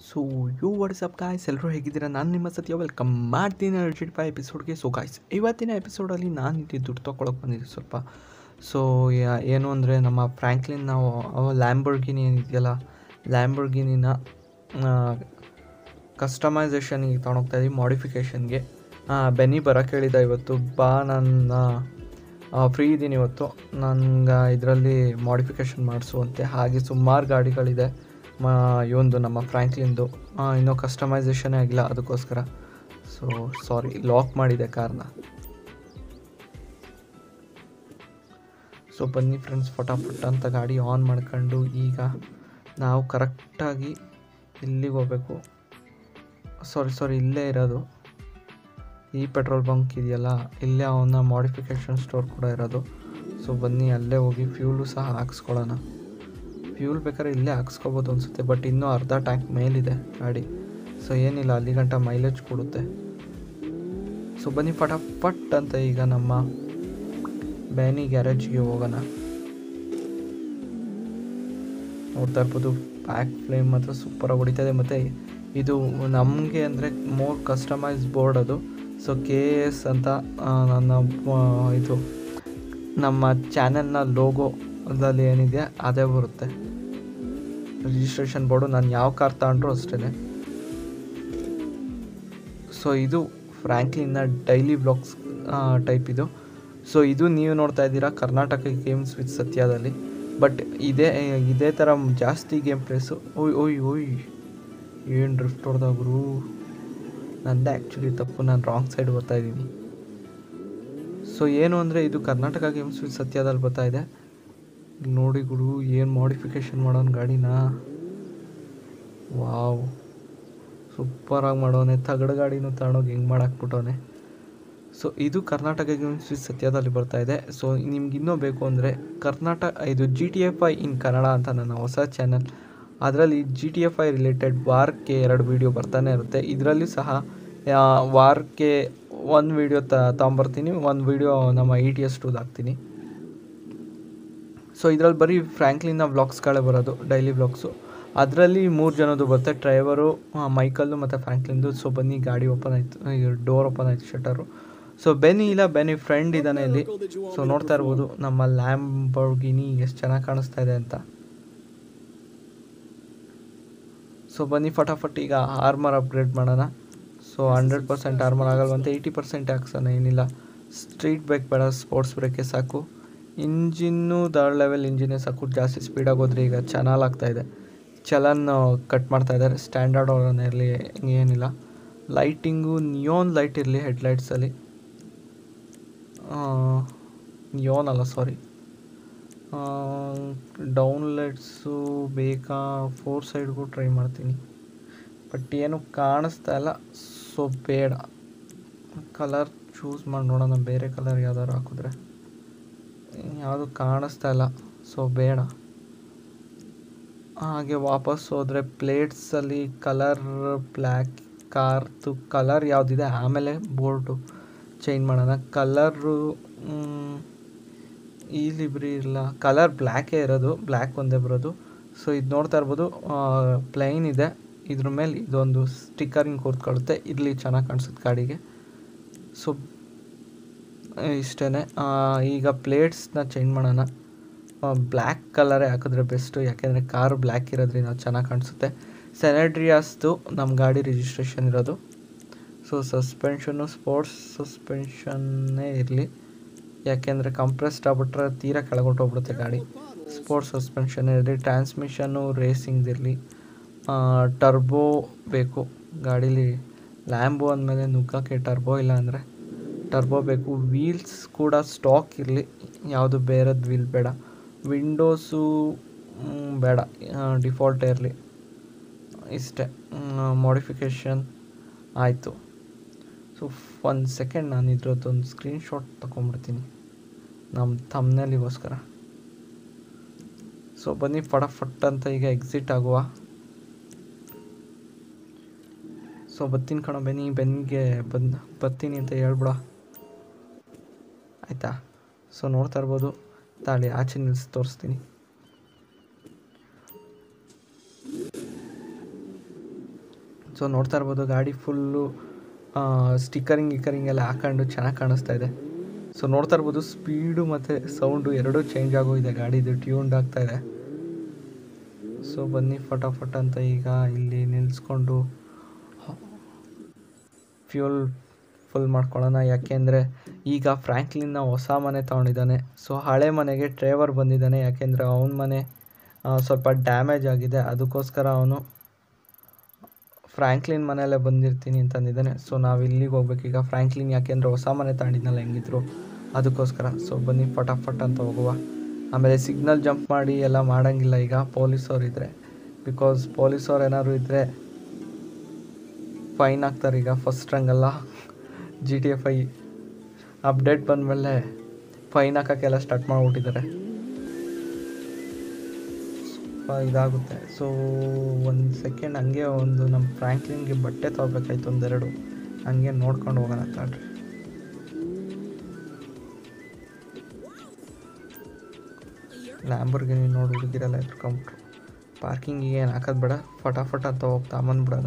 So you WhatsApp guys ಎಲ್ಲರೂ ಹೇಗಿದ್ದೀರಾ ನಾನು ನಿಮ್ಮ ಸತ್ಯ ವೆಲ್ಕಮ್ ಮಾಡ್ತೀನಿ ಅರ್ಜಿಟ್ ಫೈ ಎಪಿಸೋಡ್ಗೆ ಸೊ ಗಾಯ್ಸ್ ಇವತ್ತಿನ ಎಪಿಸೋಡಲ್ಲಿ ನಾನು ಇಲ್ಲಿ ದುಡ್ಡು ತೊಗೊಳಕ್ಕೆ ಬಂದಿದ್ದೆ ಸ್ವಲ್ಪ ಸೊ ಏನು ಅಂದರೆ ನಮ್ಮ ಫ್ರ್ಯಾಂಕ್ಲಿನ್ ನಾವು ಅವ ಲ್ಯಾಂಬರ್ಗಿನಿ ಏನಿದೆಯಲ್ಲ ಲ್ಯಾಂಬರ್ಗಿನಿನ ಕಸ್ಟಮೈಸೇಷನ್ಗೆ ತೊಗೊಂಡೋಗ್ತಾ ಇದ್ದೀವಿ ಮಾಡಿಫಿಕೇಷನ್ಗೆ ಬೆನ್ನಿ ಬರೋಕ್ಕೆ ಹೇಳಿದ ಇವತ್ತು ಬಾ ನನ್ನ ಫ್ರೀ ಇದ್ದೀನಿ ಇವತ್ತು ನನಗೆ ಇದರಲ್ಲಿ ಮಾಡಿಫಿಕೇಷನ್ ಮಾಡಿಸುವಂತೆ ಹಾಗೆ ಸುಮಾರು ಗಾಡಿಗಳಿದೆ ಮ ಇವೊಂದು ನಮ್ಮ ಫ್ರ್ಯಾಂಕ್ಲಿಂದು ಆ, ಇನ್ನೂ ಕಸ್ಟಮೈಸೇಷನೇ ಆಗಿಲ್ಲ ಅದಕ್ಕೋಸ್ಕರ ಸೊ ಸಾರಿ ಲಾಕ್ ಮಾಡಿದೆ ಕಾರ್ನ ಸೊ ಬನ್ನಿ ಫ್ರೆಂಡ್ಸ್ ಫಟಾಫಟ್ ಅಂತ ಗಾಡಿ ಆನ್ ಮಾಡ್ಕೊಂಡು ಈಗ ನಾವು ಕರೆಕ್ಟಾಗಿ ಇಲ್ಲಿಗೆ ಹೋಗ್ಬೇಕು ಸಾರಿ ಸಾರಿ ಇಲ್ಲೇ ಇರೋದು ಈ ಪೆಟ್ರೋಲ್ ಬಂಕ್ ಇದೆಯಲ್ಲ ಇಲ್ಲೇ ಅವನ ಮಾಡಿಫಿಕೇಷನ್ ಸ್ಟೋರ್ ಕೂಡ ಇರೋದು ಸೊ ಬನ್ನಿ ಅಲ್ಲೇ ಹೋಗಿ ಫ್ಯೂಲು ಸಹ ಹಾಕ್ಸ್ಕೊಳ್ಳೋಣ ಫ್ಯೂಲ್ ಬೇಕಾದ್ರೆ ಇಲ್ಲೇ ಹಾಕ್ಸ್ಕೊಬೋದು ಅನಿಸುತ್ತೆ ಬಟ್ ಇನ್ನೂ ಅರ್ಧ ಟ್ಯಾಂಕ್ ಮೇಲಿದೆ ಗಾಡಿ ಸೊ ಏನಿಲ್ಲ ಅಲ್ಲಿ ಗಂಟ ಮೈಲೇಜ್ ಕೊಡುತ್ತೆ ಸೊ ಬನ್ನಿ ಫಟಾಫಟ್ ಅಂತ ಈಗ ನಮ್ಮ ಬ್ಯಾನಿ ಗ್ಯಾರೇಜ್ಗೆ ಹೋಗೋಣ ನೋಡ್ತಾ ಇರ್ಬೋದು ಬ್ಯಾಕ್ ಫ್ಲೇಮ್ ಮಾತ್ರ ಸೂಪರಾಗಿ ಹೊಡಿತದೆ ಮತ್ತು ಇದು ನಮಗೆ ಅಂದರೆ ಮೋರ್ ಕಸ್ಟಮೈಸ್ ಬೋರ್ಡ್ ಅದು ಸೊ ಕೆ ಎಸ್ ಅಂತ ಆ, ನನ್ನ ಆ, ಇದು ನಮ್ಮ ಚಾನೆಲ್ನ ಲೋಗೋ ಅದ್ರಲ್ಲಿ ಏನಿದೆ ಅದೇ ಬರುತ್ತೆ ರಿಜಿಸ್ಟ್ರೇಷನ್ ಬೋರ್ಡು ನಾನು ಯಾವ ಕಾರ್ ತಗೊಂಡ್ರು ಅಷ್ಟೇ ಸೊ ಇದು ಫ್ರ್ಯಾಂಕ್ಲಿನ್ನ ಡೈಲಿ ಬ್ಲಾಗ್ಸ್ ಟೈಪ್ ಇದು ಸೊ ಇದು ನೀವು ನೋಡ್ತಾ ಇದ್ದೀರಾ ಕರ್ನಾಟಕ ಗೇಮ್ಸ್ ವಿತ್ ಸತ್ಯದಲ್ಲಿ ಬಟ್ ಇದೇ ಇದೇ ಥರ ಜಾಸ್ತಿ ಗೇಮ್ ಪ್ಲೇಸು ಓಯ್ ಓಯ್ ಓಯ್ ಏನು ಡ್ರಿಫ್ಟ್ ಹೊಡೆದಾಗ್ರು ನಂದೇ ಆ್ಯಕ್ಚುಲಿ ತಪ್ಪು ನಾನು ರಾಂಗ್ ಸೈಡ್ ಬರ್ತಾ ಇದ್ದೀನಿ ಸೊ ಏನು ಅಂದರೆ ಇದು ಕರ್ನಾಟಕ ಗೇಮ್ಸ್ ವಿತ್ ಸತ್ಯದಲ್ಲಿ ಬರ್ತಾ ಇದೆ ನೋಡಿ ಗುರು ಏನು ಮಾಡಿಫಿಕೇಷನ್ ಮಾಡೋನ್ ಗಾಡಿನ ವಾವ್ ಸೂಪರಾಗಿ ಮಾಡೋನೆ ತಗಡು ಗಾಡಿನೂ ತಗೊಂಡೋಗಿ ಹೆಂಗೆ ಮಾಡಾಕ್ಬಿಟ್ಟವನೆ ಸೊ ಇದು ಕರ್ನಾಟಕ ಗೇಮ್ಸ್ ವಿತ್ ಸತ್ಯದಲ್ಲಿ ಬರ್ತಾ ಇದೆ ಸೊ ನಿಮ್ಗೆ ಇನ್ನೂ ಬೇಕು ಅಂದರೆ ಕರ್ನಾಟಕ ಇದು G T F I in Kannada ಅಂತ ನನ್ನ ಹೊಸ ಚಾನಲ್ ಅದರಲ್ಲಿ G T F I related ವಾರಕ್ಕೆ ಎರಡು ವೀಡಿಯೋ ಬರ್ತಾನೆ ಇರುತ್ತೆ ಇದರಲ್ಲಿ ಸಹ ಆ, ವಾರಕ್ಕೆ ಒಂದು ವೀಡಿಯೋ ತ ತೊಗೊಂಬರ್ತೀನಿ ಒಂದು ವೀಡಿಯೋ ನಮ್ಮ ಇ ಟಿ ಎಸ್ ಟೂದು ಹಾಕ್ತೀನಿ ಸೊ ಇದ್ರಲ್ಲಿ ಬರೀ ಫ್ರ್ಯಾಂಕ್ಲಿನ ವ್ಲಾಗ್ಸ್ಗಳೇ ಬರೋದು ಡೈಲಿ ವ್ಲಾಗ್ಸು ಅದರಲ್ಲಿ ಮೂರು ಜನದ್ದು ಬರುತ್ತೆ ಡ್ರೈವರು ಮೈಕಲ್ಲು ಮತ್ತು ಫ್ರ್ಯಾಂಕ್ಲಿನ್ದು ಸೊ ಬನ್ನಿ ಗಾಡಿ ಓಪನ್ ಆಯಿತು ಡೋರ್ ಓಪನ್ ಆಯಿತು ಶಟರು ಸೊ ಬೆನ್ನಿ ಇಲ್ಲ ಬೆನ್ನಿ ಫ್ರೆಂಡ್ ಇದ್ದಾನೆ ಇಲ್ಲಿ ಸೊ ನೋಡ್ತಾ ಇರ್ಬೋದು ನಮ್ಮ ಲ್ಯಾಂಬರ್ಗಿನಿ ಎಷ್ಟು ಚೆನ್ನಾಗಿ ಕಾಣಿಸ್ತಾ ಇದೆ ಅಂತ ಸೊ ಬನ್ನಿ ಫಟಾಫಟ್ ಈಗ ಆರ್ಮರ್ ಅಪ್ಗ್ರೇಡ್ ಮಾಡೋಣ ಸೊ ಹಂಡ್ರೆಡ್ ಪರ್ಸೆಂಟ್ ಆರ್ಮರ್ ಆಗಲ್ವಂತೆ ಏಯ್ಟಿ ಪರ್ಸೆಂಟ್ ಹಾಕ್ಸೋಣ ಏನಿಲ್ಲ ಸ್ಟ್ರೀಟ್ ಬೈಕ್ ಬೇಡ ಸ್ಪೋರ್ಟ್ಸ್ ಬ್ರೇಕೆ ಸಾಕು ಇಂಜಿನ್ನು ದರ್ಡ್ ಲೆವೆಲ್ ಇಂಜಿನೇ ಸಾಕು ಜಾಸ್ತಿ ಸ್ಪೀಡಾಗಿ ಹೋದ್ರೆ ಈಗ ಚಾನಲ್ ಆಗ್ತಾ ಇದೆ ಚಲನ್ ಕಟ್ ಮಾಡ್ತಾ ಇದ್ದಾರೆ ಸ್ಟ್ಯಾಂಡರ್ಡ್ ಅವರನ್ನ ಇರಲಿ ಏನಿಲ್ಲ ಲೈಟಿಂಗು ನಿಯೋನ್ ಲೈಟ್ ಇರಲಿ ಹೆಡ್ಲೈಟ್ಸಲ್ಲಿ ನಿಯೋನ್ ಅಲ್ಲ ಸಾರಿ ಡೌನ್ ಲೈಟ್ಸು ಬೇಕಾ ಫೋರ್ ಸೈಡ್ಗೂ ಟ್ರೈ ಮಾಡ್ತೀನಿ ಬಟ್ ಏನು ಕಾಣಿಸ್ತಾ ಇಲ್ಲ ಸೊ ಬೇಡ ಕಲರ್ ಚೂಸ್ ಮಾಡಿ ನೋಡೋಣ ಬೇರೆ ಕಲರ್ ಯಾವ್ದಾದ್ರು ಹಾಕಿದ್ರೆ ಯಾವುದು ಕಾಣಿಸ್ತಾ ಇಲ್ಲ ಸೊ ಬೇಡ ಹಾಗೆ ವಾಪಸ್ ಹೋದರೆ ಪ್ಲೇಟ್ಸಲ್ಲಿ ಕಲರ್ ಬ್ಲ್ಯಾಕ್ ಕಾರ್ದು ಕಲರ್ ಯಾವುದಿದೆ ಆಮೇಲೆ ಬೋರ್ಡು ಚೇಂಜ್ ಮಾಡೋಣ ಕಲರು ಈ ಲಿಬ್ರಿ ಇಲ್ಲ ಕಲರ್ ಬ್ಲ್ಯಾಕೇ ಇರೋದು ಬ್ಲ್ಯಾಕ್ ಒಂದೇ ಬರೋದು ಸೊ ಇದು ನೋಡ್ತಾ ಇರ್ಬೋದು ಪ್ಲೈನ್ ಇದೆ ಇದ್ರ ಮೇಲೆ ಇದೊಂದು ಸ್ಟಿಕ್ಕರಿಂಗ್ ಕೂತ್ಕೊಳ್ಳುತ್ತೆ ಇರಲಿ ಚೆನ್ನಾಗಿ ಕಾಣಿಸುತ್ತೆ ಗಾಡಿಗೆ ಸೊ ಇಷ್ಟೇ ಈಗ ಪ್ಲೇಟ್ಸ್ನ ಚೇಂಜ್ ಮಾಡೋಣ ಬ್ಲ್ಯಾಕ್ ಕಲರೇ ಹಾಕಿದ್ರೆ ಬೆಸ್ಟು ಯಾಕೆಂದರೆ ಕಾರು ಬ್ಲ್ಯಾಕ್ ಇರೋದ್ರಿಂದ ಚೆನ್ನಾಗಿ ಕಾಣಿಸುತ್ತೆ ಸೆನೆಡ್ರಿಯಾಸ್ದು ನಮ್ಮ ಗಾಡಿ ರಿಜಿಸ್ಟ್ರೇಷನ್ ಇರೋದು ಸೊ ಸಸ್ಪೆನ್ಷನ್ನು ಸ್ಪೋರ್ಟ್ಸ್ ಸಸ್ಪೆನ್ಷನ್ನೇ ಇರಲಿ ಯಾಕೆಂದರೆ ಕಂಪ್ರೆಸ್ಡ್ ಆಗ್ಬಿಟ್ರೆ ತೀರಾ ಕೆಳಗೊಟ್ಟೋಗ್ಬಿಡುತ್ತೆ ಗಾಡಿ ಸ್ಪೋರ್ಟ್ಸ್ ಸಸ್ಪೆನ್ಷನ್ ಇರಲಿ ಟ್ರಾನ್ಸ್ಮಿಷನ್ನು ರೇಸಿಂಗ್ದಿರಲಿ ಟರ್ಬೋ ಬೇಕು ಗಾಡೀಲಿ ಲ್ಯಾಂಬೋ ಅಂದಮೇಲೆ ನುಗ್ಗಕ್ಕೆ ಟರ್ಬೋ ಇಲ್ಲ ಅಂದರೆ ಟರ್ಬೋ ಬೇಕು ವೀಲ್ಸ್ ಕೂಡ ಸ್ಟಾಕ್ ಇರಲಿ ಯಾವುದು ಬೇರೆದು ವೀಲ್ ಬೇಡ ವಿಂಡೋಸು ಮ್, ಬೇಡ ಡಿಫಾಲ್ಟ್ ಇರಲಿ ಇಷ್ಟೇ ಮಾಡಿಫಿಕೇಷನ್ ಆಯಿತು ಸೊ ಒಂದು ಸೆಕೆಂಡ್ ನಾನು ಇದ್ರದ್ದೊಂದು ಸ್ಕ್ರೀನ್ಶಾಟ್ ತೊಗೊಂಬಿಡ್ತೀನಿ ನಮ್ಮ ತಮ್ಮನೇಲಿಗೋಸ್ಕರ ಸೊ ಬನ್ನಿ ಫಟಾಫಟ್ ಅಂತ ಈಗ ಎಕ್ಸಿಟ್ ಆಗುವ ಸೊ ಬರ್ತೀನಿ ಕಣೋ ಬೆನ್ನಿ ಬೆನ್ನಿಗೆ ಬಂದು ಬರ್ತೀನಿ ಅಂತ ಹೇಳ್ಬಿಡ ಆಯಿತಾ ಸೊ ನೋಡ್ತಾ ಇರ್ಬೋದು ತಾಳಿ ಆಚೆ ನಿಲ್ಸಿ ತೋರಿಸ್ತೀನಿ ಸೊ ನೋಡ್ತಾ ಇರ್ಬೋದು ಗಾಡಿ ಫುಲ್ಲು ಸ್ಟಿಕ್ಕರಿಂಗ್ ಗಿಕ್ಕರಿಂಗ್ ಎಲ್ಲ ಹಾಕೊಂಡು ಚೆನ್ನಾಗಿ ಕಾಣಿಸ್ತಾ ಇದೆ ಸೊ ನೋಡ್ತಾ ಇರ್ಬೋದು ಸ್ಪೀಡು ಮತ್ತು ಸೌಂಡು ಎರಡೂ ಚೇಂಜ್ ಆಗೋಗಿದೆ ಗಾಡಿದು ಟ್ಯೂನ್ಡ್ ಆಗ್ತಾ ಇದೆ ಸೊ ಬನ್ನಿ ಫಟಾಫಟ್ ಅಂತ ಈಗ ಇಲ್ಲಿ ನಿಲ್ಲಿಸ್ಕೊಂಡು ಫ್ಯೂಲ್ ಫುಲ್ ಮಾಡ್ಕೊಳ್ಳೋಣ ಯಾಕೆಂದರೆ ಈಗ ಫ್ರ್ಯಾಂಕ್ಲಿನ್ನ ಹೊಸ ಮನೆ ತೊಗೊಂಡಿದ್ದಾನೆ ಸೊ ಹಳೆ ಮನೆಗೆ ಡ್ರೈವರ್ ಬಂದಿದ್ದಾನೆ ಯಾಕೆಂದರೆ ಅವನ ಮನೆ ಆ, ಸ್ವಲ್ಪ ಡ್ಯಾಮೇಜ್ ಆಗಿದೆ ಅದಕ್ಕೋಸ್ಕರ ಅವನು ಫ್ರ್ಯಾಂಕ್ಲಿನ್ ಮನೆಯಲ್ಲೇ ಬಂದಿರ್ತೀನಿ ಅಂತಂದಿದ್ದಾನೆ ಸೊ ನಾವು ಇಲ್ಲಿಗೆ ಹೋಗ್ಬೇಕು ಈಗ ಫ್ರ್ಯಾಂಕ್ಲಿನ್ ಯಾಕೆಂದರೆ ಹೊಸ ಮನೆ ತಗೊಂಡಿದ್ನಲ್ಲ ಹೆಂಗಿದ್ರು ಅದಕ್ಕೋಸ್ಕರ ಸೊ ಬನ್ನಿ ಫಟಾಫಟ್ ಅಂತ ಹೋಗುವ ಆಮೇಲೆ ಸಿಗ್ನಲ್ ಜಂಪ್ ಮಾಡಿ ಎಲ್ಲ ಮಾಡೋಂಗಿಲ್ಲ ಈಗ ಪೊಲೀಸವ್ರು ಇದ್ದರೆ ಬಿಕಾಸ್ ಪೊಲೀಸವ್ರು ಏನಾದ್ರು ಇದ್ದರೆ ಫೈನ್ ಹಾಕ್ತಾರೆ ಈಗ ಫಸ್ಟ್ ರಂಗಲ್ಲ G T F I update ಬಂದಮೇಲೆ ಫೈನ್ ಹಾಕೋಕ್ಕೆಲ್ಲ ಸ್ಟಾರ್ಟ್ ಮಾಡಿಬಿಟ್ಟಿದ್ದಾರೆ ಸ್ವಲ್ಪ ಇದಾಗುತ್ತೆ ಸೊ ಒಂದು ಸೆಕೆಂಡ್ ಹಂಗೆ ಒಂದು ನಮ್ಮ ಫ್ರ್ಯಾಂಕ್ಲಿನ್ಗೆ ಬಟ್ಟೆ ತೊಗೋಬೇಕಾಯ್ತು ಒಂದೆರಡು ಹಂಗೆ ನೋಡ್ಕೊಂಡು ಹೋಗೋಣ ತಾಡ್ರಿ ಲ್ಯಾಂಬರ್ಗಿನಿ ನೋಡಿ ಹುಡುಗಿರೆಲ್ಲ ಎತ್ಕೊಂಬಿಟ್ರು ಪಾರ್ಕಿಂಗಿಗೆ ಏನು ಹಾಕೋದು ಬೇಡ ಫಟಾಫಟ್ ಅಂತ ಹೋಗ್ತಾ ಬಂದ್ಬಿಡೋಣ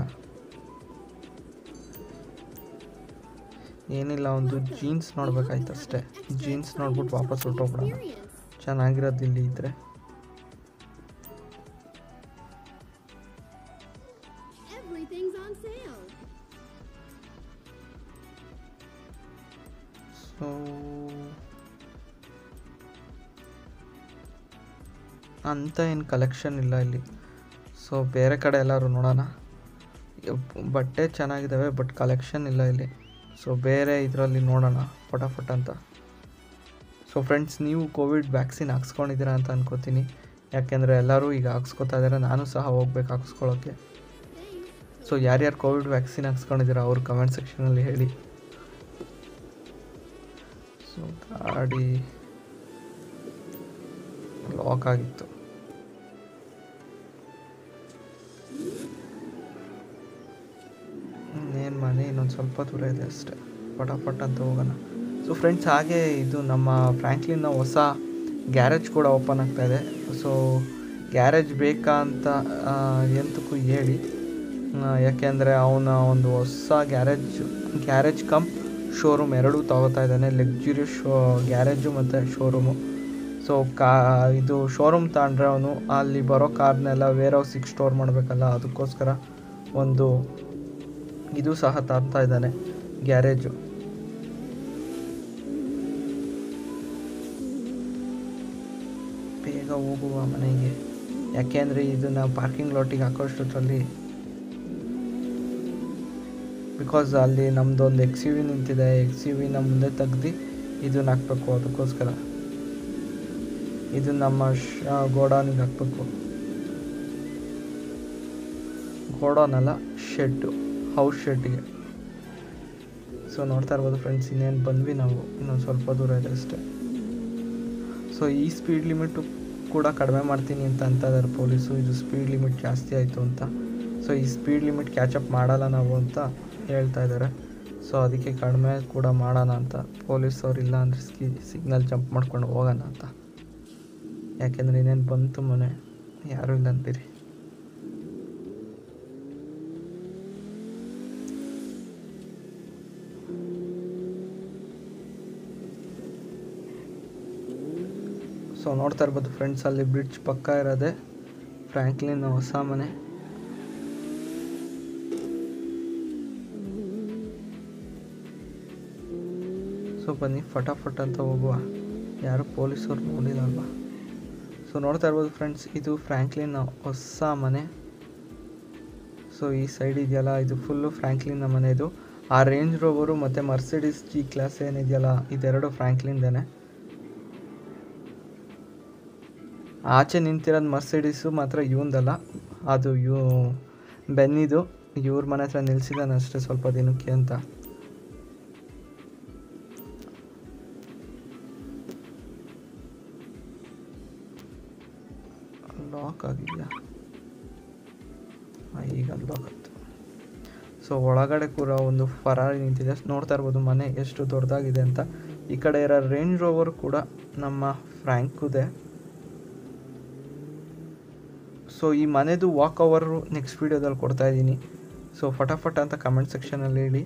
ಏನಿಲ್ಲ ಒಂದು ಜೀನ್ಸ್ ನೋಡ್ಬೇಕಾಯ್ತು ಅಷ್ಟೇ ಜೀನ್ಸ್ ನೋಡ್ಬಿಟ್ಟು ವಾಪಸ್ ಹೊರ್ಟೋಗ್ಬಿಡೋಣ ಚೆನ್ನಾಗಿರೋದು ಇಲ್ಲಿ ಇದ್ದರೆ Everything's on sale. ಸೊ ಅಂತ ಏನು ಕಲೆಕ್ಷನ್ ಇಲ್ಲ ಇಲ್ಲಿ ಸೊ ಬೇರೆ ಕಡೆ ಎಲ್ಲರೂ ನೋಡೋಣ ಯಪ್- ಬಟ್ಟೆ ಚೆನ್ನಾಗಿದ್ದಾವೆ ಬಟ್ ಕಲೆಕ್ಷನ್ ಇಲ್ಲ ಇಲ್ಲಿ ಸೊ ಬೇರೆ ಇದರಲ್ಲಿ ನೋಡೋಣ ಫಟಾಫಟ್ ಅಂತ ಸೊ ಫ್ರೆಂಡ್ಸ್ ನೀವು ಕೋವಿಡ್ ವ್ಯಾಕ್ಸಿನ್ ಹಾಕ್ಸ್ಕೊಂಡಿದ್ದೀರಾ ಅಂತ ಅನ್ಕೋತೀನಿ ಯಾಕೆಂದರೆ ಎಲ್ಲರೂ ಈಗ ಹಾಕ್ಸ್ಕೊತಾ ಇದ್ದಾರೆ ನಾನು ಸಹ ಹೋಗ್ಬೇಕು ಹಾಕ್ಸ್ಕೊಳ್ಳೋಕ್ಕೆ ಸೊ ಯಾರ್ಯಾರು ಕೋವಿಡ್ ವ್ಯಾಕ್ಸಿನ್ ಹಾಕ್ಸ್ಕೊಂಡಿದ್ದೀರಾ ಅವ್ರು ಕಮೆಂಟ್ ಸೆಕ್ಷನಲ್ಲಿ ಹೇಳಿ ಸೊ ಗಾಡಿ ಲಾಕ್ ಆಗಿತ್ತು ಇನ್ನೇನು ಮನೆ ಇನ್ನೊಂದು ಸ್ವಲ್ಪ ದೂರ ಇದೆ ಅಷ್ಟೇ ಫಟಾಫಟ್ ಅಂತ ಹೋಗೋಣ ಸೊ ಫ್ರೆಂಡ್ಸ್ ಹಾಗೆ ಇದು ನಮ್ಮ ಫ್ರ್ಯಾಂಕ್ಲಿನ್ನ ಹೊಸ ಗ್ಯಾರೇಜ್ ಕೂಡ ಓಪನ್ ಆಗ್ತಾ ಇದೆ ಸೊ ಗ್ಯಾರೇಜ್ ಬೇಕಾ ಅಂತ ಆ, ಎಂತಕ್ಕೂ ಹೇಳಿ ಆ, ಯಾಕೆಂದರೆ ಅವನ ಒಂದು ಹೊಸ ಗ್ಯಾರೇಜ್ ಗ್ಯಾರೇಜ್ ಕಮ್ ಶೋರೂಮ್ ಎರಡೂ ತಗೋತಾ ಇದ್ದಾನೆ ಲಕ್ಸುರಿಯಸ್ ಶೋ ಗ್ಯಾರೇಜು ಮತ್ತು ಶೋರೂಮು ಸೊ ಕಾ ಇದು ಶೋರೂಮ್ ತಗೊಂಡ್ರೆ ಅವನು ಅಲ್ಲಿ ಬರೋ ಕಾರ್ನೆಲ್ಲ ವೇರ್ ಹೌಸಿಗೆ ಸ್ಟೋರ್ ಮಾಡಬೇಕಲ್ಲ ಅದಕ್ಕೋಸ್ಕರ ಒಂದು ಇದು ಸಹ ತರ್ತಾ ಇದ್ದಾನೆ ಗ್ಯಾರೇಜು ಬೇಗ ಹೋಗುವ ಮನೆಗೆ ಯಾಕೆಂದರೆ ಇದನ್ನು ಪಾರ್ಕಿಂಗ್ ಲಾಟಿಗೆ ಹಾಕೋಷ್ಟರಲ್ಲಿ ಬಿಕಾಸ್ ಅಲ್ಲಿ ನಮ್ಮದೊಂದು ಎಕ್ಸ್ ಯು ವಿ ನಿಂತಿದೆ ಎಕ್ಸ್ ಯು ವಿನ ಮುಂದೆ ತೆಗ್ದು ಇದನ್ನ ಹಾಕ್ಬೇಕು ಅದಕ್ಕೋಸ್ಕರ ಇದು ನಮ್ಮ ಶ ಗೋಡೌನಿಗೆ ಹಾಕ್ಬೇಕು ಗೋಡೌನ್ ಅಲ್ಲ ಶೆಡ್ಡು ಹೌಸ್ ಶೆಡ್ಗೆ ಸೊ ನೋಡ್ತಾ ಇರ್ಬೋದು ಫ್ರೆಂಡ್ಸ್ ಇನ್ನೇನು ಬಂದ್ವಿ ನಾವು ಇನ್ನೊಂದು ಸ್ವಲ್ಪ ದೂರ ಇದೆ ಅಷ್ಟೇ ಸೊ ಈ ಸ್ಪೀಡ್ ಲಿಮಿಟು ಕೂಡ ಕಡಿಮೆ ಮಾಡ್ತೀನಿ ಅಂತ ಅಂತ ಇದ್ದಾರೆ ಪೊಲೀಸು ಇದು ಸ್ಪೀಡ್ ಲಿಮಿಟ್ ಜಾಸ್ತಿ ಆಯಿತು ಅಂತ ಸೊ ಈ ಸ್ಪೀಡ್ ಲಿಮಿಟ್ ಕ್ಯಾಚಪ್ ಮಾಡಲ್ಲ ನಾವು ಅಂತ ಹೇಳ್ತಾ ಇದ್ದಾರೆ ಸೊ ಅದಕ್ಕೆ ಕಡಿಮೆ ಕೂಡ ಮಾಡೋಣ ಅಂತ ಪೊಲೀಸವ್ರು ಇಲ್ಲ ಅಂದರೆ ಸ್ಕಿ ಸಿಗ್ನಲ್ ಜಂಪ್ ಮಾಡ್ಕೊಂಡು ಹೋಗೋಣ ಅಂತ ಯಾಕೆಂದರೆ ಇನ್ನೇನು ಬಂತು ಮನೆ ಯಾರೂ ಇಲ್ಲ ಅಂತೀರಿ ಸೊ ನೋಡ್ತಾ ಇರ್ಬೋದು ಫ್ರೆಂಡ್ಸ್ ಅಲ್ಲಿ ಬ್ರಿಡ್ಜ್ ಪಕ್ಕ ಇರೋದೆ ಫ್ರ್ಯಾಂಕ್ಲಿನ್ ಹೊಸ ಮನೆ ಸೊ ಬನ್ನಿ ಫಟಾಫಟ್ ಅಂತ ಹೋಗುವ ಯಾರು ಪೊಲೀಸರು ನೋಡಿಲ್ಲ ಅಲ್ವಾ ಸೊ ನೋಡ್ತಾ ಇರ್ಬೋದು ಫ್ರೆಂಡ್ಸ್ ಇದು ಫ್ರ್ಯಾಂಕ್ಲಿನ್ ಹೊಸ ಮನೆ ಸೊ ಈ ಸೈಡ್ ಇದೆಯಲ್ಲ ಇದು ಫುಲ್ಲು ಫ್ರ್ಯಾಂಕ್ಲಿನ್ನ ಮನೆ ಇದು ಆ ರೇಂಜ್ ರೋವರು ಮತ್ತು ಮರ್ಸಿಡೀಸ್ ಜಿ ಕ್ಲಾಸ್ ಏನಿದೆಯಲ್ಲ ಇದೆರಡು ಫ್ರ್ಯಾಂಕ್ಲಿನ್ದೇನೆ ಆಚೆ ನಿಂತಿರೋದು ಮರ್ಸಿಡೀಸು ಮಾತ್ರ ಇವಂದಲ್ಲ ಅದು ಯೂ ಬೆನ್ನಿದು ಇವ್ರ ಮನೆ ಹತ್ರ ನಿಲ್ಸಿದ್ದಾನೆ ಅಷ್ಟೇ ಸ್ವಲ್ಪ ದಿನಕ್ಕೆ ಅಂತ ಲಾಕ್ ಆಗಿದೆಯಾ ಹಾಂ, ಈಗ ಲಾಕ್ ಆಯ್ತು ಸೊ ಒಳಗಡೆ ಕೂಡ ಒಂದು ಫರಾರಿ ನಿಂತಿದೆ ನೋಡ್ತಾ ಇರ್ಬೋದು ಮನೆ ಎಷ್ಟು ದೊಡ್ಡದಾಗಿದೆ ಅಂತ ಈ ಕಡೆ ಇರೋ ರೇಂಜ್ ರೋವರ್ ಕೂಡ ನಮ್ಮ ಫ್ರ್ಯಾಂಕುದೆ ಸೊ ಈ ಮನೆದು ವಾಕ್ ಓವರು ನೆಕ್ಸ್ಟ್ ವೀಡಿಯೋದಲ್ಲಿ ಕೊಡ್ತಾ ಇದ್ದೀನಿ ಸೊ ಫಟಾಫಟ್ ಅಂತ ಕಮೆಂಟ್ ಸೆಕ್ಷನಲ್ಲಿ ಹೇಳಿ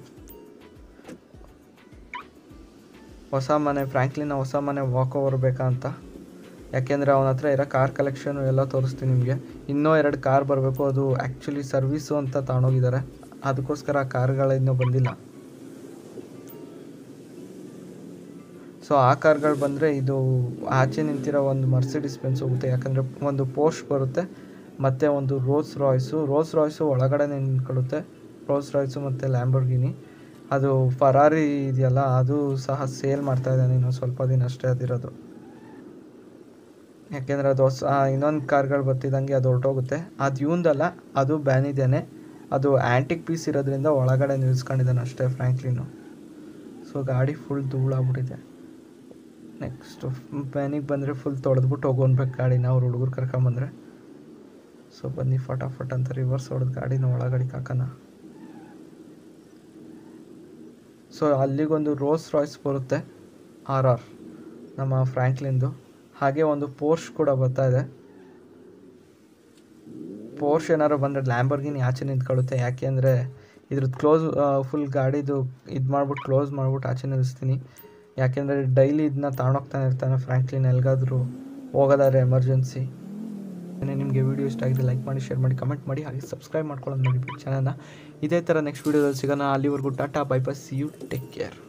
ಹೊಸ ಮನೆ ಫ್ರ್ಯಾಂಕ್ಲಿನ ಹೊಸ ಮನೆ ವಾಕ್ ಓವರ್ ಬೇಕಾ ಅಂತ ಯಾಕೆಂದರೆ ಅವನ ಹತ್ರ ಇರೋ ಕಾರ್ ಕಲೆಕ್ಷನು ಎಲ್ಲ ತೋರಿಸ್ತೀನಿ ನಿಮಗೆ ಇನ್ನೂ ಎರಡು ಕಾರ್ ಬರಬೇಕು ಅದು ಆ್ಯಕ್ಚುಲಿ ಸರ್ವೀಸು ಅಂತ ತಗೊಂಡೋಗಿದ್ದಾರೆ ಅದಕ್ಕೋಸ್ಕರ ಆ ಕಾರ್ಗಳು ಇನ್ನೂ ಬಂದಿಲ್ಲ ಸೊ ಆ ಕಾರ್ಗಳು ಬಂದರೆ ಇದು ಆಚೆ ನಿಂತಿರೋ ಒಂದು ಮರ್ಸಿಡಿಸ್ ಬೆನ್ಸ್ ಹೋಗುತ್ತೆ ಯಾಕಂದರೆ ಒಂದು ಪೋಸ್ಟ್ ಬರುತ್ತೆ ಮತ್ತು ಒಂದು ರೋಲ್ಸ್ ರಾಯ್ಸು ರೋಲ್ಸ್ ರಾಯ್ಸು ಒಳಗಡೆ ನಿಂತ್ಕೊಳ್ಳುತ್ತೆ ರೋಲ್ಸ್ ರಾಯ್ಸು ಮತ್ತು ಲ್ಯಾಂಬೋರ್ಗಿನಿ ಅದು ಫರಾರಿ ಇದೆಯಲ್ಲ ಅದು ಸಹ ಸೇಲ್ ಮಾಡ್ತಾ ಇದ್ದಾನೆ ಇನ್ನು ಸ್ವಲ್ಪ ದಿನ ಅಷ್ಟೇ ಅದಿರೋದು ಯಾಕೆಂದರೆ ಅದು ಹೊಸ ಇನ್ನೊಂದು ಕಾರ್ಗಳು ಬರ್ತಿದ್ದಂಗೆ ಅದು ಹೊರಟೋಗುತ್ತೆ ಅದು ಇವಂದಲ್ಲ ಅದು ಬ್ಯಾನ್ ಇದ್ದೇನೆ ಅದು ಆ್ಯಂಟಿಕ್ ಪೀಸ್ ಇರೋದ್ರಿಂದ ಒಳಗಡೆ ನಿಲ್ಸ್ಕೊಂಡಿದ್ದಾನೆ ಅಷ್ಟೇ ಫ್ರ್ಯಾಂಕ್ಲಿನು ಸೊ ಗಾಡಿ ಫುಲ್ ಧೂಳಾಗ್ಬಿಟ್ಟಿದೆ ನೆಕ್ಸ್ಟ್ ಮನೆಗೆ ಬಂದರೆ ಫುಲ್ ತೊಳೆದ್ಬಿಟ್ಟು ಹೋಗೋನ್ಬೇಕು ಗಾಡಿನ ಅವ್ರು ಹುಡುಗರು ಕರ್ಕೊಂಬಂದ್ರೆ ಸೊ ಬನ್ನಿ ಫಟಾಫಟ್ ಅಂತ ರಿವರ್ಸ್ ಹೊಡೆದು ಗಾಡಿನ ಒಳಗಡೆ ಹಾಕೋಣ ಸೊ ಅಲ್ಲಿಗೊಂದು ರೋಸ್ ರಾಯ್ಸ್ ಬರುತ್ತೆ ಆರ್ ಆರ್ ನಮ್ಮ ಫ್ರ್ಯಾಂಕ್ಲಿಂದು ಹಾಗೆ ಒಂದು ಪೋರ್ಷ್ ಕೂಡ ಬರ್ತಾ ಇದೆ ಪೋರ್ಷ್ ಏನಾರು ಬಂದರೆ ಲ್ಯಾಂಬರ್ಗಿನಿ ಆಚೆ ನಿಂತ್ಕೊಳ್ಳುತ್ತೆ ಯಾಕೆ ಅಂದರೆ ಇದ್ರದ್ದು ಕ್ಲೋಸ್ ಫುಲ್ ಗಾಡಿದು ಇದು ಮಾಡ್ಬಿಟ್ಟು ಕ್ಲೋಸ್ ಮಾಡ್ಬಿಟ್ಟು ಆಚೆ ನಿಲ್ಲಿಸ್ತೀನಿ ಯಾಕೆಂದರೆ ಡೈಲಿ ಇದನ್ನ ತಗೊಂಡೋಗ್ತಾನೆ ಇರ್ತಾನೆ ಫ್ರ್ಯಾಂಕ್ಲಿನ್ ಎಲ್ಗಾದರೂ ಹೋಗೋದಾದ್ರೆ ಎಮರ್ಜೆನ್ಸಿ ನಿಮಗೆ ವಿಡಿಯೋ ಇಷ್ಟ ಆಗಿದೆ ಲೈಕ್ ಮಾಡಿ ಶೇರ್ ಮಾಡಿ ಕಮೆಂಟ್ ಮಾಡಿ ಹಾಗೆ ಸಬ್ಸ್ಕ್ರೈಬ್ ಮಾಡ್ಕೊಳ್ಳೋದು ನೋಡಿ ಚಾನಲ್ನ ಇದೇ ಥರ ನೆಕ್ಸ್ಟ್ ವೀಡಿಯೋದಲ್ಲಿ ಸಿಗೋಣ ಅಲ್ಲಿವರೆಗೂ ta-ta bye bye see you take care